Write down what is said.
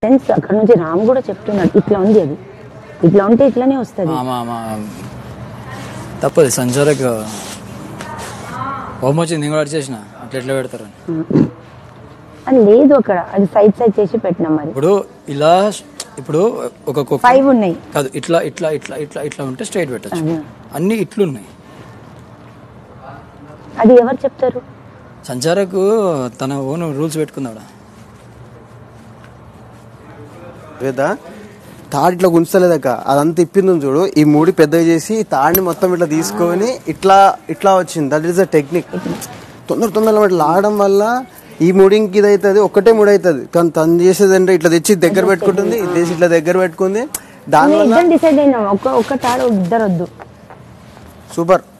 Sense అక్కడ నుంచి రామ్ కూడా చెప్తున్నాడు ఇట్లా ఉంది అది ఇట్లా ఉంటే ఇట్లానే వస్తుంది ఆమా ఆమా తప్పదు సంచారకు హోమ్ వచ్చింది నేను కూడా అడిచేసిన అట్లా ఎట్లా పెడతారు అని. అది లేదు అక్కడ అది సైడ్ సైడ్ చేసి పెట్టినాం మరి ఇప్పుడు ఇలా ఇప్పుడు ఒక కుక్క ఫైవ్ ఉన్నాయి కాదు ఇట్లా ఇట్లా ఇట్లా ఇట్లా ఇట్లా ఉంటే స్ట్రైట్ పెట్టచ్చు అదే. అన్ని ఇట్లున్నాయి అది ఎవరు చెప్తారు సంచారకు తన ఓన్ రూల్స్ పెట్టుకున్నాడు వేదా తాడు ఇట్లా గుంచలేదక్క అదంతా ఇప్పింది చూడు ఈ మూడి పెద్దగా చేసి ఈ తాడిని మొత్తం ఇట్లా తీసుకొని ఇట్లా ఇట్లా వచ్చింది దట్ ఈస్ అ టెక్నిక్ తొందర తొందరగా ఇట్లా లాగడం వల్ల ఈ ముడింకి ఇది అవుతుంది ఒక్కటే ముడి అవుతుంది కానీ తను చేసేది అంటే ఇట్లా తెచ్చి దగ్గర పెట్టుకుంటుంది ఇది తెచ్చి ఇట్లా దగ్గర పెట్టుకుంది దానివల్ల ఇద్దరు డిసైడ్ అయినాం ఒక్క ఒక్క తాడు ఇద్దరు వద్దు సూపర్